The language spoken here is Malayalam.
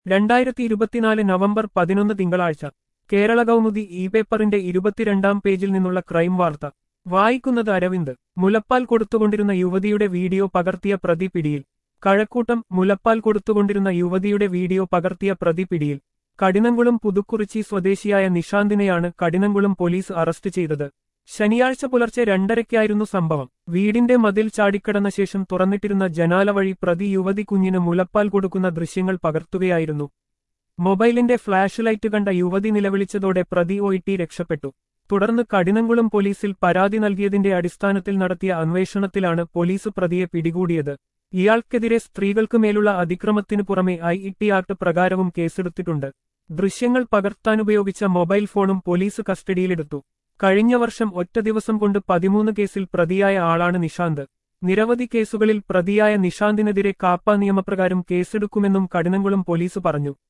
രണ്ടായിരത്തി ഇരുപത്തിനാല് നവംബർ പതിനൊന്ന് തിങ്കളാഴ്ച കേരള കൗമുദി ഇ പേപ്പറിന്റെ ഇരുപത്തിരണ്ടാം പേജിൽ നിന്നുള്ള ക്രൈം വാർത്ത വായിക്കുന്നത് അരവിന്ദ് മുലപ്പാൽ കൊടുത്തുകൊണ്ടിരുന്ന യുവതിയുടെ വീഡിയോ പകർത്തിയ പ്രതി പിടിയിൽ കഴക്കൂട്ടം മുലപ്പാൽ കൊടുത്തുകൊണ്ടിരുന്ന യുവതിയുടെ വീഡിയോ പകർത്തിയ പ്രതി പിടിയിൽ കടിനംകുളം പുതുക്കുറിച്ചി സ്വദേശിയായ നിഷാന്തിനെയാണ് കടിനംകുളം പോലീസ് അറസ്റ്റ് ചെയ്തത് ശനിയാഴ്ച പുലർച്ചെ രണ്ടരയ്ക്കായിരുന്നു സംഭവം വീടിന്റെ മതിൽ ചാടിക്കടന്ന ശേഷം തുറന്നിട്ടിരുന്ന ജനാല വഴി പ്രതി യുവതി കുഞ്ഞിന് മുലപ്പാൽ കൊടുക്കുന്ന ദൃശ്യങ്ങൾ പകർത്തുകയായിരുന്നു മൊബൈലിന്റെ ഫ്ലാഷ് ലൈറ്റ് കണ്ട യുവതി നിലവിളിച്ചതോടെ പ്രതി ഒയിട്ടി രക്ഷപ്പെട്ടു തുടർന്ന് കടിനംകുളം പോലീസിൽ പരാതി നൽകിയതിന്റെ അടിസ്ഥാനത്തിൽ നടത്തിയ അന്വേഷണത്തിലാണ് പോലീസ് പ്രതിയെ പിടികൂടിയത് ഇയാൾക്കെതിരെ സ്ത്രീകൾക്ക് മേലുള്ള അതിക്രമത്തിനു പുറമെ ഐ ഇ ടി ആക്ട് പ്രകാരവും കേസെടുത്തിട്ടുണ്ട് ദൃശ്യങ്ങൾ പകർത്താനുപയോഗിച്ച മൊബൈൽ ഫോണും പോലീസ് കസ്റ്റഡിയിലെടുത്തു കഴിഞ്ഞ വർഷം ഒറ്റ ദിവസം കൊണ്ട് പതിമൂന്ന് കേസിൽ പ്രതിയായ ആളാണ് നിഷാന്ത് നിരവധി കേസുകളിൽ പ്രതിയായ നിഷാന്തിനെതിരെ കാപ്പ നിയമപ്രകാരം കേസെടുക്കുമെന്നും കടിനംകുളം പോലീസ് പറഞ്ഞു